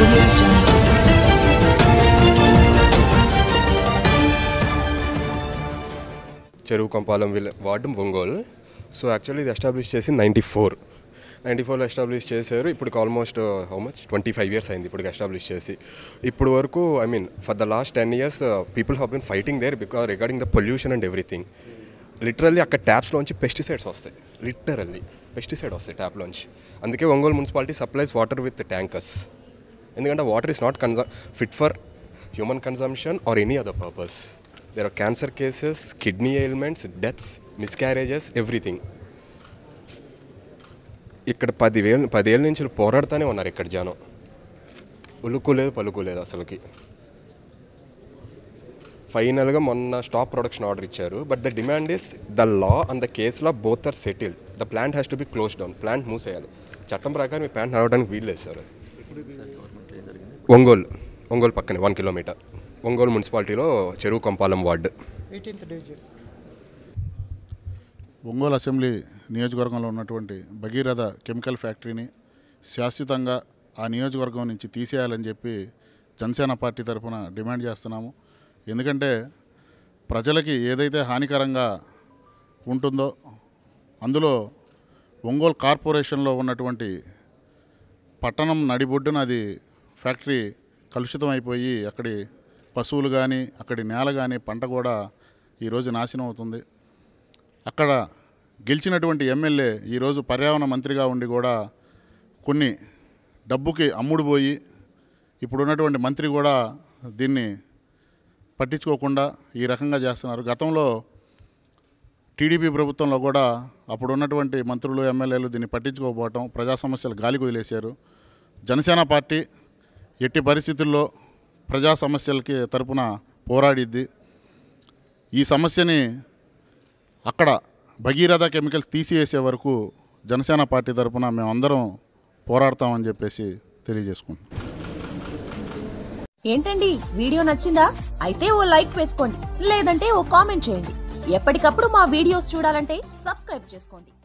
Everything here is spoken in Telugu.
audio jungle. చెరువు కొంపాలం విల్ వార్డు ఒంగోలు సో యాక్చువల్లీ ఇది ఎస్టాబ్లిష్ చేసి నైంటీ ఫోర్ నైంటీ ఫోర్లో ఎస్టాబ్లిష్ చేశారు ఇప్పుడు almost how much twenty five years అయింది ఇప్పుడు ఎస్టాబ్లిష్ చేసి ఇప్పుడు వరకు I mean for the last ten years people have been fighting there because regarding the pollution and everything literally అక్కడ ట్యాప్స్లోంచి పెస్టిసైడ్స్ వస్తాయి లిటరల్లీ పెస్టిసైడ్ వస్తాయి ట్యాప్లోంచి అందుకే Ongole municipality supplies water with tankers ఎందుకంటే water is not కన్సమ్ fit for human consumption or any other purpose there are cancer cases kidney ailments deaths miscarriages everything ఇక్కడ పదివేలు పదేళ్ళ నుంచి పోరాడుతూనే ఉన్నారు ఇక్కడ జనం ఉలుకు లేదు పలుకు లేదు అసలుకి ఫైనల్గా మొన్న స్టాప్ ప్రొడక్షన్ ఆర్డర్ ఇచ్చారు but the demand is the law and the case law both are settled the plant has to be close down plant మూసేయాలి చట్టం ప్రకారం ఈ ప్లాంట్ నడవడానికి వీల్లేదు సార్ ఒంగోలు ఒంగోలు పక్కనే వన్ కిలోమీటర్ ఒంగోలు మున్సిపాలిటీలో Cheruvu Kompalam ward eighteenth division Ongole assembly నియోజకవర్గంలో ఉన్నటువంటి భగీరథ కెమికల్ ఫ్యాక్టరీని శాశ్వతంగా ఆ నియోజకవర్గం నుంచి తీసేయాలని చెప్పి జనసేన పార్టీ తరఫున డిమాండ్ చేస్తున్నాము ఎందుకంటే ప్రజలకి ఏదైతే హానికరంగా ఉంటుందో అందులో ఒంగోలు కార్పొరేషన్లో ఉన్నటువంటి పట్టణం నడిబొడ్డున అది ఫ్యాక్టరీ కలుషితం అయిపోయి అక్కడి పశువులు కానీ అక్కడి నేల కానీ పంట కూడా ఈరోజు నాశనం అవుతుంది అక్కడ గెలిచినటువంటి ఎమ్మెల్యే ఈరోజు పర్యావరణ మంత్రిగా ఉండి కూడా కొన్ని డబ్బుకి అమ్ముడు పోయి ఇప్పుడున్నటువంటి మంత్రి కూడా దీన్ని పట్టించుకోకుండా ఈ రకంగా చేస్తున్నారు గతంలో టీడీపీ ప్రభుత్వంలో కూడా అప్పుడు ఉన్నటువంటి మంత్రులు ఎమ్మెల్యేలు దీన్ని పట్టించుకోకపోవటం ప్రజా సమస్యలు గాలికి వదిలేశారు జనసేన పార్టీ ఎట్టి పరిస్థితుల్లో ప్రజా సమస్యలకి తరపున పోరాడిద్ది ఈ సమస్యని అక్కడ భగీరథ కెమికల్స్ తీసివేసే వరకు జనసేన పార్టీ తరపున మేమందరం పోరాడతామని చెప్పేసి తెలియజేసుకుంటున్నాం ఏంటండి వీడియో నచ్చిందా అయితే ఓ లైక్ వేసుకోండి లేదంటే ఓ కామెంట్ చేయండి ఎప్పటికప్పుడు మా వీడియోస్ చూడాలంటే సబ్స్క్రైబ్ చేసుకోండి